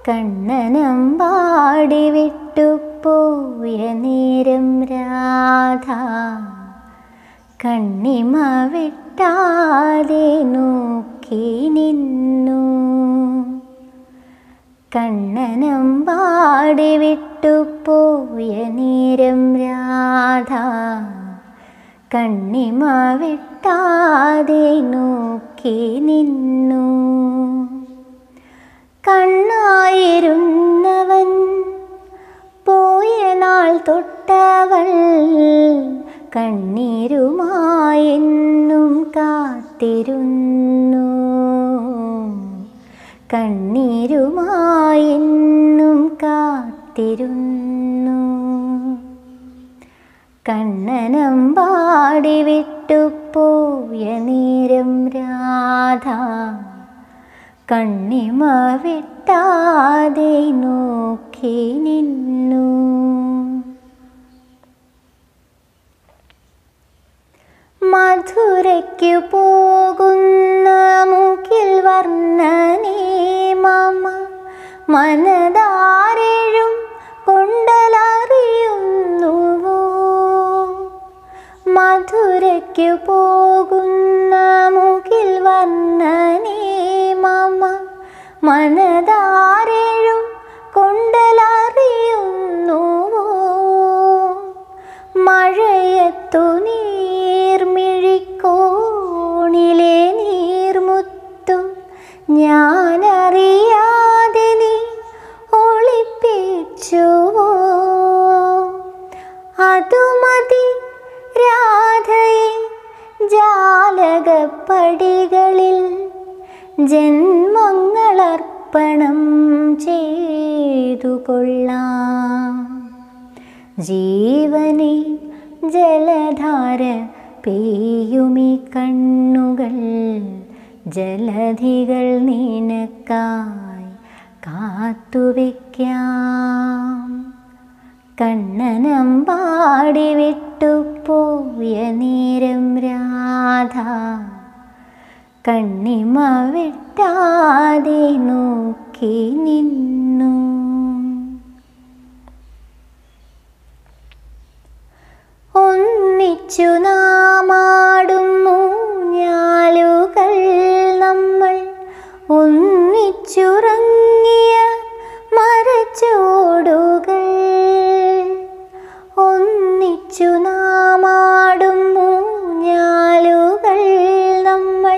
കണ്ണനം പാടി വിട്ടുപോയ നേരം രാധ കണ്ണിമ വിട്ടാതെ നോക്കി നിന്നു കണ്ണനം പാടി വിട്ടുപോയ നേരം രാധ കണ്ണിമ വിട്ടാതെ നോക്കി നിന്നു കണ്ണായിരുന്നവൻ പോയ നാൾ തൊട്ടവൾ കണ്ണീരുമായെന്നും കാത്തിരുന്നു കണ്ണീരുമായെന്നും കാത്തിരുന്നു കണ്ണനം പാടി വിട്ടുപോയ നേരം രാധ കണ്ണിമ വിട്ടാതെ നോക്കി നിന്നു മധുരയ്ക്കു പോകുന്ന മൂക്കിൽ വർണ്ണനേ മമ മനതാരെഴും കൊണ്ടലറിയുന്നുവോ മധുരയ്ക്കു പോകുന്ന മൂക്കിൽ വർണ്ണനേ മമ മനതാരെഴും കൊണ്ടലറിയുന്നുവോ മഴയത്തു നീർമിഴിക്കോണിലെ നീർമുത്തു ഞാനറിയാതെ നീ ഒളിപ്പിച്ചുവോ അതുമതി രാധയെ ജാലകപ്പടികളിൽ ജന്മങ്ങളർപ്പണം ചെയ്തു കൊള്ളാം ജീവനെ ജലധാര പെയ്യുമി കണ്ണുകൾ ജലധികൾ നിനക്കായി കാത്തുവെക്കാം കണ്ണനം പാടി വിട്ടുപോയ നേരം രാധ കണ്ണിമ വിട്ടാതെ നോക്കി നിന്നു ഒന്നിച്ചു നാമാടും മൂഞ്ഞാലുകൾ നമ്മൾ ഒന്നിച്ചുറങ്ങിയ മരച്ചോടുകൾ ഒന്നിച്ചു നാമാടും മൂഞ്ഞാലുകൾ നമ്മൾ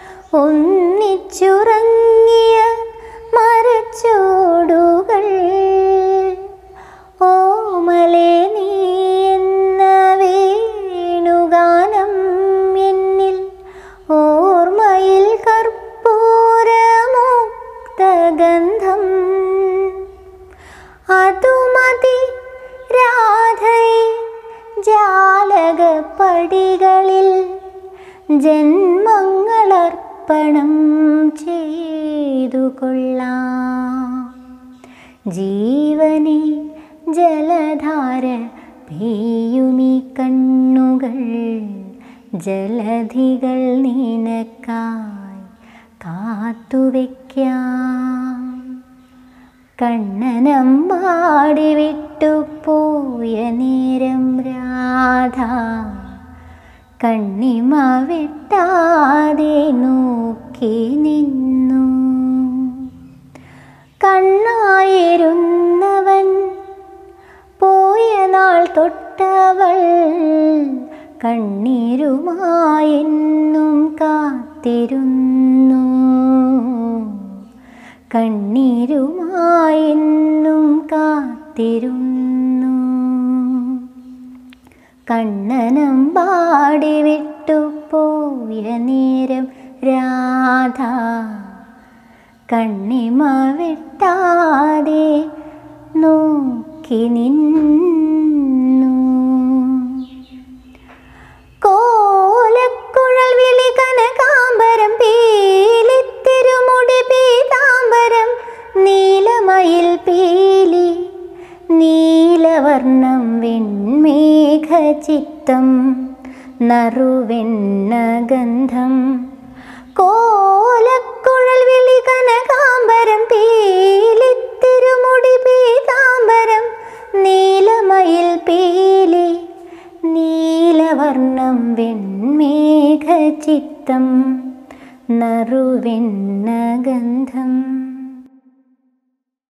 ഒന്നിച്ചുറങ്ങിയ മരച്ചോടുകൾ ഓമലേ നീ എന്ന വേണുഗാനം എന്നിൽ ഓർമ്മയിൽ കർപ്പൂരമുക്തഗന്ധം അതുമതി രാധയെ ജാലകപ്പടികളിൽ ജന്മങ്ങളർപ്പണം ചെയ്തു കൊള്ളാം ജീവനെ ജലധാര പെയ്യുമി കണ്ണുകൾ ജലധികൾ നിനക്കായി കാത്തുവെക്കാം കണ്ണനം പാടി വിട്ടുപോയ നേരം രാധ കണ്ണിമ വിട്ടാതെ നോക്കി നിന്നു കണ്ണായിരുന്നവൻ പോയ നാൾ തൊട്ടവൾ കണ്ണീരുമായെന്നും കാത്തിരുന്നു കണ്ണീരുമായെന്നും കാത്തിരുന്നു കണ്ണനം പാടി വിട്ടുപോയ നേരം രാധ കണ്ണിമ വിട്ടാതെ നോക്കി നിന്നു കോലക്കുഴൽ വിളി കനകാംബരം പീലിത്തിരുമുടി പീതാംബരം നീലമയിൽ പീലി നീലവർണം വെൺമേഘചിത്തം നറുവെണ്ണഗന്ധം കോലക്കുഴൽ വിളി കനകാംബരം പീലിത്തിരുമുടി വർണ്ണം വെൺമേഘചിത്തം നറുവെണ്ണ ഗന്ധം